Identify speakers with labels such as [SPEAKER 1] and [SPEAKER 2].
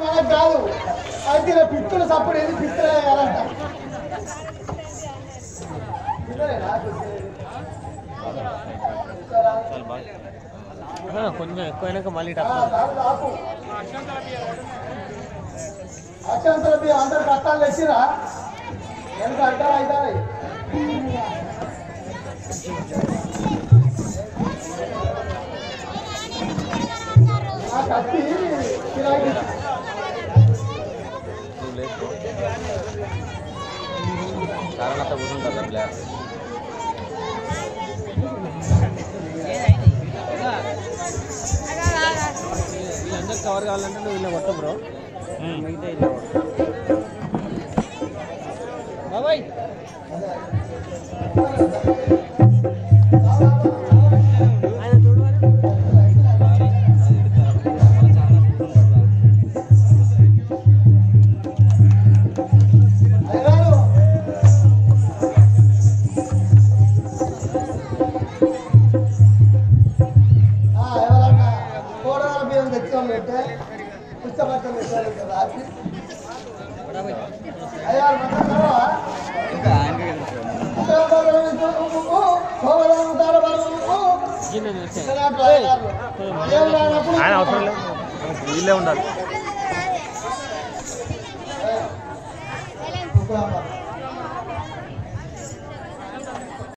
[SPEAKER 1] మనకు కాదు అయితే ఇలా పిత్తులు సప్పుడు ఏది పిత్తులు వేయాలంట పిత్తులేనా?
[SPEAKER 2] కొంచెం ఎక్కువైనాక మళ్ళీ
[SPEAKER 1] ఆ, కాదు, ఆపు. అక్షంతల బియ్యం అందరు కట్టాలు తెచ్చిరా ఎంత అంటారా అయితే ఆ కత్తి కిరాయి
[SPEAKER 2] నువ్వు లేసుకో కారణంతా కూర్చుంటుంది బ్లాక్ వీళ్ళందరూ కవర్ కావాలంటే నువ్వు ఇలా కొట్టు బ్రో మిగతా ఇలా బాబాయ్
[SPEAKER 1] అయ్యగారు ఆ, ఎవరన్నా కూరగాయల బియ్యం తెచ్చాం పెట్టే పుస్తపత్రం తెచ్చారు కదా అయ్యారు మాట్లాడతావా
[SPEAKER 2] ఆయన అవసరం లేదు వీళ్ళే ఉండాలి
[SPEAKER 1] లేదు